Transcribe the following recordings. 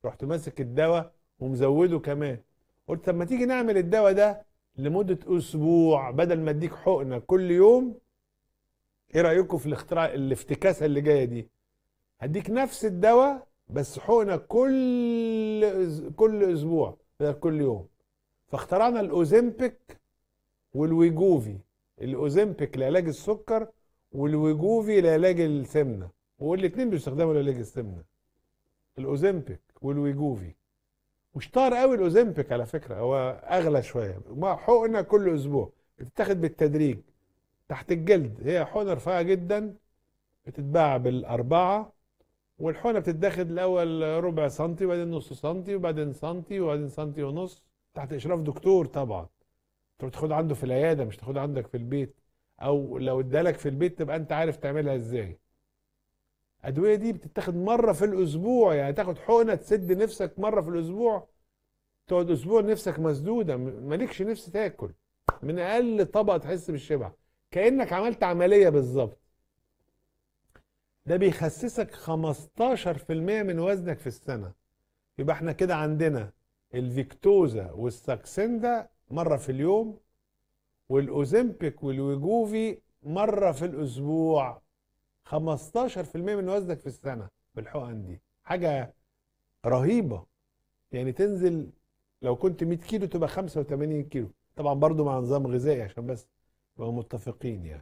رحت ماسك الدواء ومزوده كمان قلت طب ما تيجي نعمل الدواء ده لمدة أسبوع بدل ما أديك حقنة كل يوم إيه رأيكم في الاختراع الافتكاسة اللي جاية دي هديك نفس الدواء بس حقنة كل أز- كل أسبوع بدل كل يوم فاخترعنا الأوزمبيك والويجوفي الأوزمبيك لعلاج السكر والويجوفي لعلاج السمنة والاتنين بيستخدموا لعلاج السمنة الأوزمبيك والويجوفي واشتهر قوي الاوزمبيك على فكره هو اغلى شويه مع حقنه كل اسبوع بتتاخد بالتدريج تحت الجلد هي حقنه رفيعه جدا بتتباع بالاربعه والحقنه بتتاخد الاول ربع سنتي وبعدين نص سنتي وبعدين سنتي وبعدين سنتي ونص تحت اشراف دكتور طبعا انت بتاخد عنده في العياده مش تاخد عندك في البيت او لو ادالك في البيت تبقى انت عارف تعملها ازاي الادويه دي بتتاخد مره في الاسبوع يعني تاخد حقنه تسد نفسك مره في الاسبوع تقعد اسبوع نفسك مسدوده م- مالكش نفس تاكل من اقل طبق تحس بالشبع كانك عملت عمليه بالظبط ده بيخسسك 15% من وزنك في السنه يبقى احنا كده عندنا الفيكتوزا والساكسندا مره في اليوم والاوزمبيك والويجوفي مره في الاسبوع 15% من وزنك في السنه بالحقن دي حاجه رهيبه يعني تنزل لو كنت 100 كيلو تبقى 85 كيلو طبعا برضو مع نظام غذائي عشان بس نبقى متفقين يعني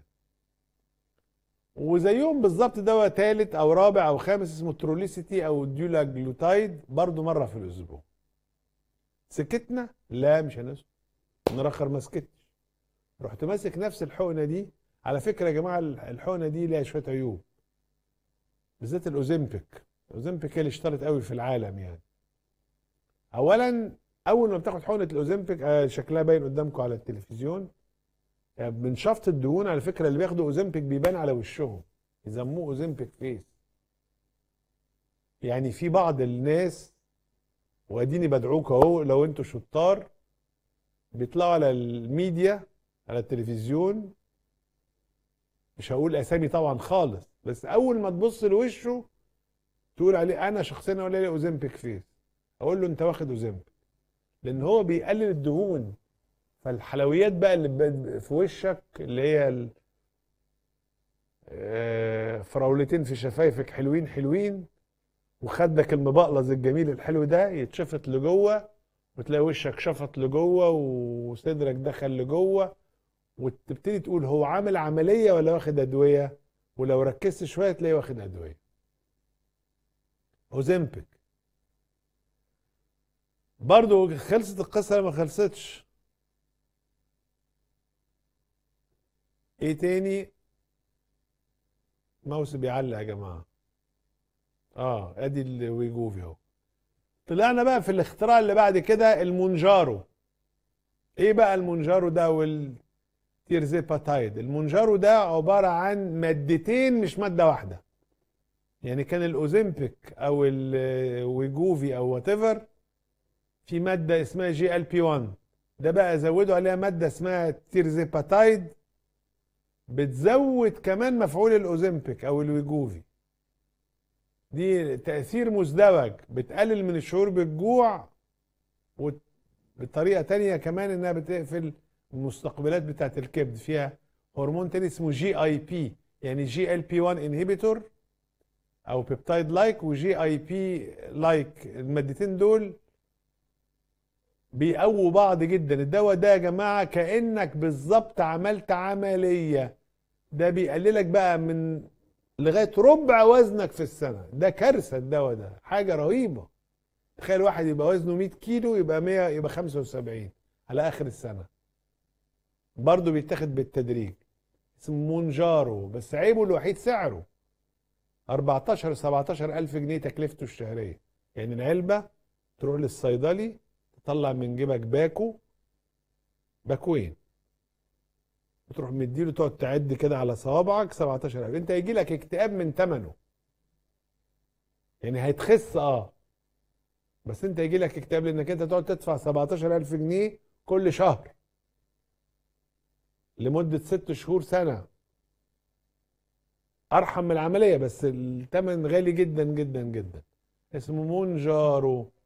وزيهم بالظبط دواء ثالث او رابع او خامس اسمه تروليسيتي او ديولا جلوتايد برضو مره في الاسبوع سكتنا لا مش هنسكت نرخر ما سكتش رحت ماسك نفس الحقنه دي على فكره يا جماعه الحقنه دي ليها شويه عيوب بالذات الاوزمبيك الاوزمبيك هي اللي اشتهرت قوي في العالم يعني اولا اول ما بتاخد حقنه الاوزمبيك آه شكلها باين قدامكم على التلفزيون يعني من شفط الدهون على فكره اللي بياخدوا اوزمبيك بيبان على وشهم يسموه اوزمبيك فيس يعني في بعض الناس واديني بدعوك اهو لو انتوا شطار بيطلعوا على الميديا على التلفزيون مش هقول اسامي طبعا خالص بس اول ما تبص لوشه تقول عليه انا شخصيا اقول عليه اوزمبيك فيس اقول له انت واخد اوزمبيك لان هو بيقلل الدهون فالحلويات بقى اللي ب- في وشك اللي هي ال- آه، فراولتين في شفايفك حلوين حلوين وخدك المبقلظ الجميل الحلو ده يتشفط لجوه وتلاقي وشك شفط لجوه وصدرك دخل لجوه وتبتدي تقول هو عامل عمليه ولا واخد ادويه ولو ركزت شويه تلاقيه واخد ادويه اوزمبيك برضو خلصت القصه ولا ما خلصتش ايه تاني ماوس بيعلق يا جماعه اه ادي الويجوفي اهو طلعنا بقى في الاختراع اللي بعد كده المونجارو ايه بقى المونجارو ده والتيرزيباتايد المونجارو ده عباره عن مادتين مش ماده واحده يعني كان الاوزمبيك او الويجوفي او وات ايفر في ماده اسمها جي ال بي 1 ده بقى زودوا عليها ماده اسمها تيرزيباتايد بتزود كمان مفعول الاوزمبيك او الويجوفي دي تأثير مزدوج بتقلل من الشعور بالجوع وبطريقة تانية كمان انها بتقفل المستقبلات بتاعت الكبد فيها هرمون تاني اسمه جي اي بي يعني جي ال بي 1 انهبيتور او بيبتايد لايك وجي اي بي لايك المادتين دول بيقووا بعض جدا الدواء ده يا جماعة كأنك بالظبط عملت عملية ده بيقللك بقى من لغايه ربع وزنك في السنه ده كارثه الدواء ده حاجه رهيبه تخيل واحد يبقى وزنه 100 كيلو يبقى 100 يبقى 75 على اخر السنه برضه بيتاخد بالتدريج اسمه مونجارو بس عيبه الوحيد سعره 14 17 الف جنيه تكلفته الشهريه يعني العلبه تروح للصيدلي تطلع من جيبك باكو باكوين وتروح مديله تقعد تعد كده على صوابعك 17000 انت هيجي لك اكتئاب من ثمنه يعني هيتخس اه بس انت هيجي لك اكتئاب لانك انت تقعد تدفع 17000 جنيه كل شهر لمدة ست شهور سنة ارحم من العملية بس الثمن غالي جدا جدا جدا اسمه مونجارو